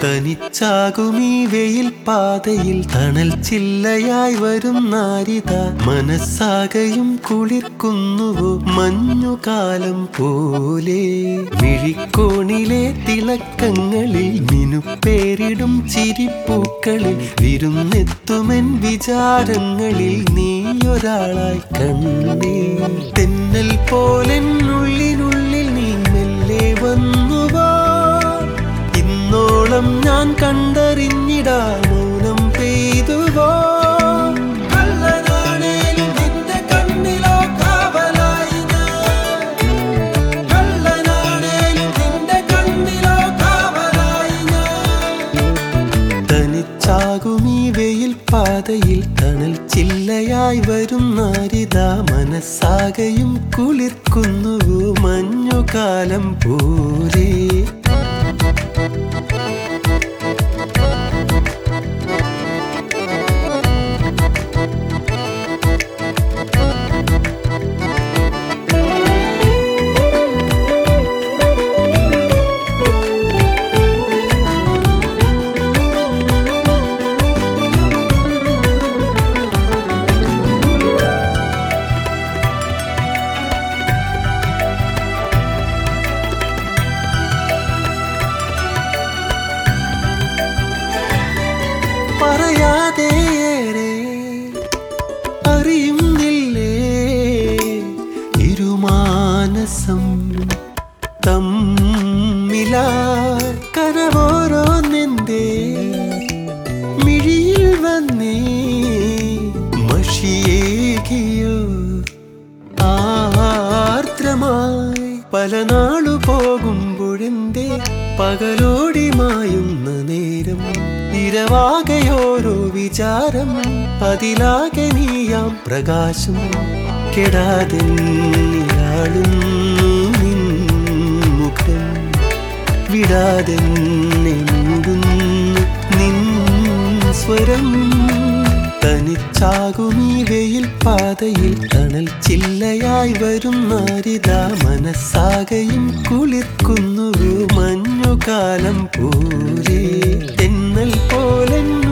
തനിച്ചാകുമീ വെയിൽ പാതയിൽ തണൽ ചില്ലയായി വരും നാരിത മനസ്സാകയും കുളിർക്കുന്നുവോ മഞ്ഞുകാലം പോലെ മിഴിക്കോണിലെ തിളക്കങ്ങളിൽ മിനുപ്പേരിടും ചിരിപ്പൂക്കളിൽ വിരുന്നെത്തുമെൻ വിചാരങ്ങളിൽ നീയൊരാളായി കണ്ണേ തെന്നൽ പോലെന്നുള്ളിനുള്ളിൽ നീ മെല്ലെ വന്നുവാ ഇന്നോളം ഞാൻ കണ്ടറിഞ്ഞിടാ മൗനം പെയ്തുവോ കള്ളനാണേലും നിന്റെ കണ്ണിലോ കാവലായി ഞാൻ. കള്ളനാണേലും നിന്റെ കണ്ണിലോ കാവലായി ഞാൻ. തനിച്ചാകുമീ വെയിൽ പാതയിൽ തണൽ ചില്ലയായി വരും നാരിത മനസ്സാകയും കുളിർക്കുന്നുവോ മഞ്ഞുകാലം പോലെ പറയാതേറെ അറിയുന്നില്ലേ ഇരുമാനസം തമ്മില കനവോരോന്നെന്തേ മിഴിയിൽ വന്നേ മഷിയേകിയോ ആർദ്രമായി പല നാളു പോകുമ്പോഴെന്തേ പകലോടി മായുന്ന നേരം ഇരവാകയോരോ വിചാരം അതിലാകെ നീയാം പ്രകാശം കെടാതെ നീയാളുന്നു നിൻ മുഖം വിടാതെ മൂടുന്നു നിൻ സ്വരം തനിച്ചാകുമീ വെയിൽ പാതയിൽ തണൽ ചില്ലയായി വരും നാരിത മനസ്സാകയും കുളിർക്കുന്നുവോ മഞ്ഞുകാലം പോലെ തെന്നൽ പോലെ